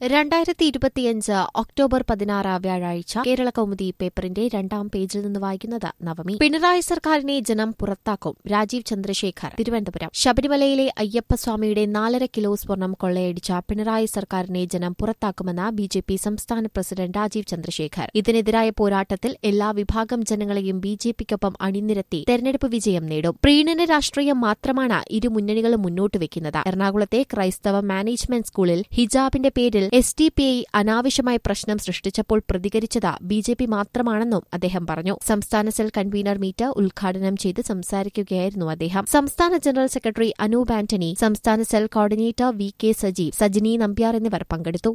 രണ്ടായിരത്തി ഇരുപത്തിയഞ്ച് ഒക്ടോബർ പതിനാറ് വ്യാഴാഴ്ച കേരള കൗമുദി പേപ്പറിന്റെ രണ്ടാം പേജിൽ നിന്ന് വായിക്കുന്നത് നവമി പിണറായി സർക്കാരിനെ ജനം പുറത്താക്കും രാജീവ് ചന്ദ്രശേഖർ തിരുവനന്തപുരം ശബരിമലയിലെ അയ്യപ്പസ്വാമിയുടെ നാലര കിലോ സ്വർണം കൊള്ളയടിച്ച പിണറായി സർക്കാരിനെ ജനം പുറത്താക്കുമെന്ന് ബി ജെ പി സംസ്ഥാന പ്രസിഡന്റ് രാജീവ് ചന്ദ്രശേഖർ ഇതിനെതിരായ പോരാട്ടത്തിൽ എല്ലാ വിഭാഗം ജനങ്ങളെയും ബി ജെ പിക്കൊപ്പം അണിനിരത്തി തെരഞ്ഞെടുപ്പ് വിജയം നേടും പ്രീണന രാഷ്ട്രീയം മാത്രമാണ് ഇരു മുന്നണികളും മുന്നോട്ട് വെക്കുന്നത് എറണാകുളത്തെ ക്രൈസ്തവ മാനേജ്മെന്റ് സ്കൂളിൽ ഹിജാബിന്റെ പേരിൽ എസ് ഡി പി ഐ അനാവശ്യമായി പ്രശ്നം സൃഷ്ടിച്ചപ്പോൾ പ്രതികരിച്ചത് ബി ജെ പി മാത്രമാണെന്നും അദ്ദേഹം പറഞ്ഞു സംസ്ഥാന സെൽ കൺവീനർ മീറ്റ് ഉദ്ഘാടനം ചെയ്ത് സംസാരിക്കുകയായിരുന്നു അദ്ദേഹം സംസ്ഥാന ജനറൽ സെക്രട്ടറി അനൂപ് ആന്റണി സംസ്ഥാന cell coordinator V K Sajeev Sajini Nambiar എന്നിവർ പങ്കെടുത്തു